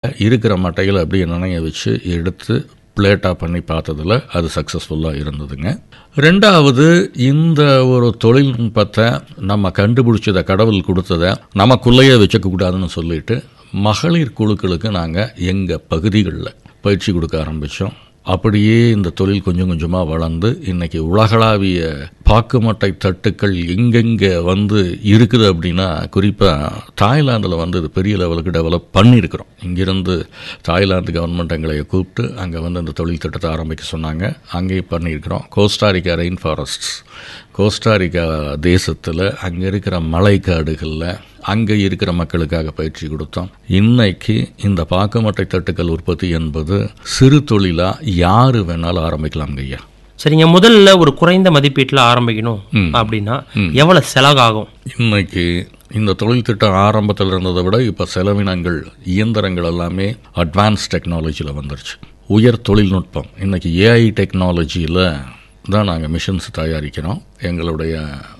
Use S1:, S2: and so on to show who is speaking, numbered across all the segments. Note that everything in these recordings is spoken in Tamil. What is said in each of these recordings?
S1: இருக்கிற மட்டைகளை அப்படியே நனைய வச்சு எடுத்து பிளேட்டாக பண்ணி பார்த்ததில் அது சக்ஸஸ்ஃபுல்லாக இருந்ததுங்க ரெண்டாவது இந்த ஒரு தொழில்நுட்பத்தை நம்ம கண்டுபிடிச்சதை கடவுள் கொடுத்ததை நமக்குள்ளேயே வச்சுக்க கூடாதுன்னு சொல்லிட்டு மகளிர் குழுக்களுக்கு நாங்கள் எங்கள் பகுதிகளில் பயிற்சி கொடுக்க ஆரம்பித்தோம் அப்படியே இந்த தொழில் கொஞ்சம் கொஞ்சமாக வளர்ந்து இன்னைக்கு உலகளாவிய பாக்குமட்டை தட்டுக்கள் எங்கெங்கே வந்து இருக்குது அப்படின்னா குறிப்பாக தாய்லாந்தில் வந்து இது பெரிய லெவலுக்கு டெவலப் பண்ணியிருக்கிறோம் இங்கிருந்து தாய்லாந்து கவர்மெண்ட் எங்களை கூப்பிட்டு அங்கே வந்து இந்த தொழில் திட்டத்தை ஆரம்பிக்க சொன்னாங்க அங்கேயும் பண்ணியிருக்கிறோம் கோஸ்டாரிக்கா ரெயின் ஃபாரஸ்ட்ஸ் கோஸ்டாரிக்கா தேசத்தில் அங்கே இருக்கிற மலைக்காடுகளில் அங்கே இருக்கிற மக்களுக்காக பயிற்சி கொடுத்தோம் இன்னைக்கு இந்த பாக்குமட்டை தட்டுக்கள் உற்பத்தி என்பது சிறு தொழிலாக யார் வேணாலும் ஆரம்பிக்கலாங்க ஐயா
S2: சரிங்க முதல்ல ஒரு குறைந்த மதிப்பீட்டில் ஆரம்பிக்கணும் அப்படின்னா எவ்வளவு செலவாகும்
S1: இன்னைக்கு இந்த தொழில் திட்டம் ஆரம்பத்தில் இருந்ததை விட இப்போ செலவினங்கள் இயந்திரங்கள் எல்லாமே அட்வான்ஸ் டெக்னாலஜியில் வந்துருச்சு உயர் தொழில்நுட்பம் இன்னைக்கு ஏஐ டெக்னாலஜியில் தான் நாங்கள் மிஷின்ஸ் தயாரிக்கிறோம் எங்களுடைய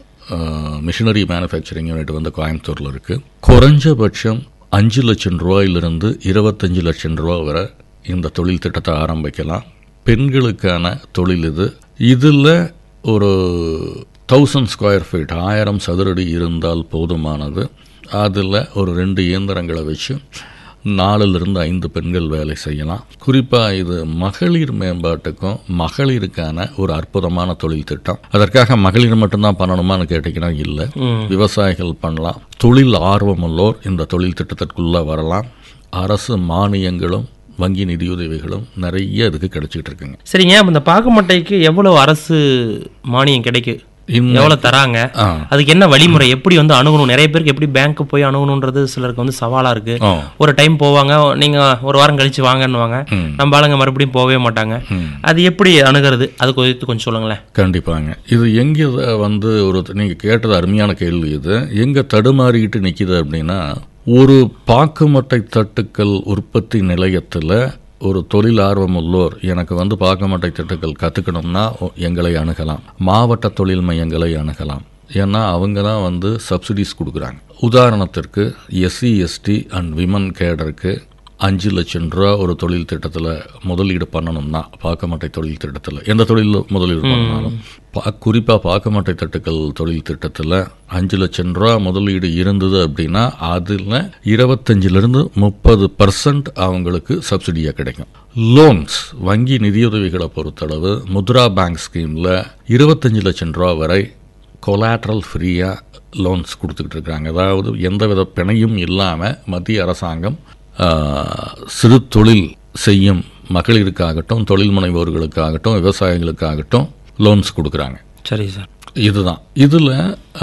S1: மிஷினரி மேனுஃபேக்சரிங் யூனிட் வந்து கோயம்புத்தூரில் இருக்குது குறைஞ்சபட்சம் அஞ்சு லட்சம் ரூபாயிலிருந்து இருபத்தஞ்சு லட்சம் ரூபா வரை இந்த தொழில் திட்டத்தை ஆரம்பிக்கலாம் பெண்களுக்கான தொழில் இது இதில் ஒரு தௌசண்ட் ஸ்கொயர் ஃபீட் ஆயிரம் சதுரடி இருந்தால் போதுமானது அதில் ஒரு ரெண்டு இயந்திரங்களை வச்சு நாலுலேருந்து ஐந்து பெண்கள் வேலை செய்யலாம் குறிப்பாக இது மகளிர் மேம்பாட்டுக்கும் மகளிருக்கான ஒரு அற்புதமான தொழில் திட்டம் அதற்காக மகளிர் மட்டும்தான் பண்ணணுமான்னு கேட்டிங்கன்னா இல்லை விவசாயிகள் பண்ணலாம் தொழில் ஆர்வமுள்ளோர் இந்த தொழில் திட்டத்திற்குள்ளே வரலாம் அரசு மானியங்களும் வங்கி நிதியுதவிகளும் நிறைய இதுக்கு கிடைச்சிட்டு இருக்குங்க
S2: சரிங்க அப்ப இந்த பாக்கு மட்டைக்கு எவ்வளவு அரசு மானியம் கிடைக்கு
S1: இன்னும்
S2: எவ்வளவு தராங்க
S1: ஆ.
S2: அதுக்கு என்ன வழிமுறை எப்படி வந்து அணுகணும் நிறைய பேருக்கு எப்படி பேங்க் போய் அணுகணுன்றது சிலருக்கு வந்து சவாலா இருக்கு
S1: ஆ
S2: ஒரு டைம் போவாங்க நீங்க ஒரு வாரம் கழிச்சு வாங்கன்னுவாங்க நம்ம ஆளுங்க மறுபடியும் போகவே மாட்டாங்க அது எப்படி அணுகிறது அது குறித்து கொஞ்சம் சொல்லுங்களேன்
S1: கண்டிப்பாங்க இது எங்கே வந்து ஒரு நீங்கள் கேட்டது அருமையான கேள்வி இது எங்கே தடுமாறிக்கிட்டு நிற்கிது அப்படின்னா ஒரு பாக்குமட்டை தட்டுக்கள் உற்பத்தி நிலையத்தில் ஒரு தொழில் ஆர்வம் உள்ளோர் எனக்கு வந்து பாக்குமட்டை தட்டுக்கள் கற்றுக்கணும்னா எங்களை அணுகலாம் மாவட்ட தொழில் மையங்களை அணுகலாம் ஏன்னா அவங்க தான் வந்து சப்சிடிஸ் கொடுக்குறாங்க உதாரணத்திற்கு எஸ்சி எஸ்டி அண்ட் விமன் கேடருக்கு அஞ்சு லட்சம் ரூபா ஒரு தொழில் திட்டத்தில் முதலீடு பண்ணணும்னா பாக்கமட்டை தொழில் திட்டத்தில் எந்த தொழிலில் முதலீடு பண்ணாலும் பா குறிப்பாக பாக்கமட்டை தட்டுக்கள் தொழில் திட்டத்தில் அஞ்சு லட்சம் ரூபா முதலீடு இருந்தது அப்படின்னா அதில் இருபத்தஞ்சிலிருந்து முப்பது பர்சன்ட் அவங்களுக்கு சப்சிடியாக கிடைக்கும் லோன்ஸ் வங்கி நிதியுதவிகளை பொறுத்தளவு முத்ரா பேங்க் ஸ்கீமில் இருபத்தஞ்சு லட்சம் ரூபா வரை கொலாட்ரல் ஃப்ரீயாக லோன்ஸ் கொடுத்துக்கிட்டு இருக்காங்க அதாவது எந்தவித பிணையும் இல்லாமல் மத்திய அரசாங்கம் ஆஹ், சிறு தொழில் செய்யும் மகளிருக்காகட்டும் தொழில் முனைவோர்களுக்காகட்டும் விவசாயிகளுக்காகட்டும் லோன்ஸ் கொடுக்குறாங்க
S2: சரி சார்
S1: இதுதான் இதில்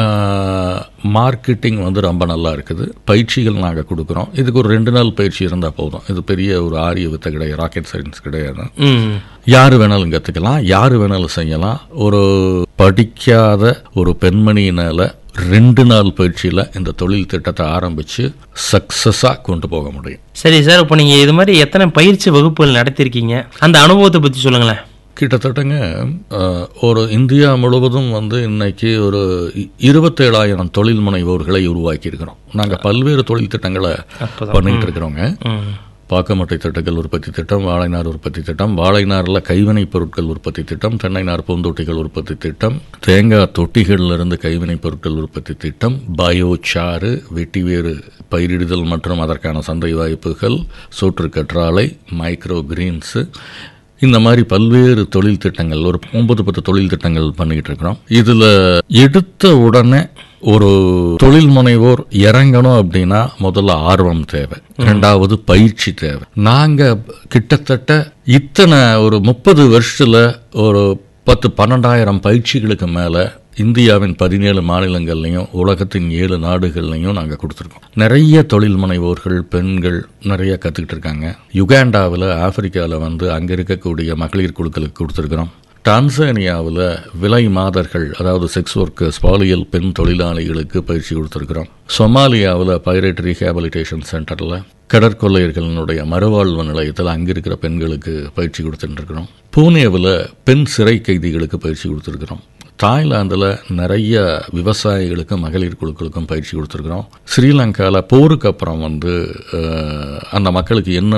S1: மார்க்கெட்டிங் வந்து ரொம்ப நல்லா இருக்குது பயிற்சிகள் நாங்கள் கொடுக்குறோம் இதுக்கு ஒரு ரெண்டு நாள் பயிற்சி இருந்தால் போதும் இது பெரிய ஒரு ஆரிய வித்தை கிடையாது ராக்கெட் சயின்ஸ் கிடையாது
S2: ம்
S1: யார் வேணாலும் கற்றுக்கலாம் யார் வேணாலும் செய்யலாம் ஒரு படிக்காத ஒரு பெண்மணியினால் ரெண்டு நாள் பயிற்சியில் இந்த தொழில் திட்டத்தை ஆரம்பித்து சக்ஸஸாக கொண்டு போக முடியும்
S2: சரி சார் இப்போ நீங்க இது மாதிரி எத்தனை பயிற்சி வகுப்புகள் நடத்திருக்கீங்க அந்த அனுபவத்தை பத்தி சொல்லுங்களேன்
S1: கிட்டத்தட்டங்க அஹ், ஒரு இந்தியா முழுவதும் வந்து இன்னைக்கு ஒரு இ- இருபத்தேழாயிரம் தொழில் முனைவோர்களை உருவாக்கி இருக்கிறோம் நாங்கள் பல்வேறு தொழில் திட்டங்களை பண்ணிட்டு இருக்கிறோங்க
S2: ம்
S1: பாக்கமட்டை திட்டங்கள் உற்பத்தி திட்டம் வாழைநார் உற்பத்தி திட்டம் வாழைநாரில் கைவினைப் பொருட்கள் உற்பத்தி திட்டம் தென்னை நார் பூந்தொட்டிகள் உற்பத்தி திட்டம் தேங்காய் தொட்டிகளிலிருந்து கைவினைப் பொருட்கள் உற்பத்தி திட்டம் பயோசாறு வெட்டிவேறு பயிரிடுதல் மற்றும் அதற்கான சந்தை வாய்ப்புகள் சோற்று கற்றாழை மைக்ரோ கிரீன்ஸு இந்த மாதிரி பல்வேறு தொழில் திட்டங்கள் ஒரு ஒன்பது பத்து தொழில் திட்டங்கள் பண்ணிக்கிட்டு இருக்கிறோம் இதில் எடுத்த உடனே ஒரு தொழில் முனைவோர் இறங்கணும் அப்படின்னா முதல்ல ஆர்வம் தேவை ரெண்டாவது பயிற்சி தேவை நாங்க கிட்டத்தட்ட இத்தனை ஒரு முப்பது வருஷத்துல ஒரு பத்து பன்னெண்டாயிரம் பயிற்சிகளுக்கு மேல இந்தியாவின் பதினேழு மாநிலங்கள்லையும் உலகத்தின் ஏழு நாடுகள்லையும் நாங்கள் கொடுத்துருக்கோம் நிறைய தொழில் முனைவோர்கள் பெண்கள் நிறைய கற்றுக்கிட்டு இருக்காங்க யுகாண்டாவில் ஆப்பிரிக்காவில் வந்து அங்கே இருக்கக்கூடிய மகளிர் குழுக்களுக்கு கொடுத்துருக்குறோம் டான்சானியாவில் விலை மாதர்கள் அதாவது செக்ஸ் ஒர்க்கர்ஸ் பாலியல் பெண் தொழிலாளிகளுக்கு பயிற்சி கொடுத்துருக்குறோம் சொமாலியாவில் பைரேட் ரீஹேபிலிட்டேஷன் சென்டரில் கடற்கொள்ளையர்களினுடைய மறுவாழ்வு நிலையத்தில் அங்கே இருக்கிற பெண்களுக்கு பயிற்சி கொடுத்துட்டு இருக்கிறோம் பூனேவில் பெண் சிறை கைதிகளுக்கு பயிற்சி கொடுத்துருக்குறோம் தாய்லாந்தில் நிறைய விவசாயிகளுக்கும் மகளிர் குழுக்களுக்கும் பயிற்சி கொடுத்துருக்குறோம் ஸ்ரீலங்காவில் போருக்கு அப்புறம் வந்து அஹ், அந்த மக்களுக்கு என்ன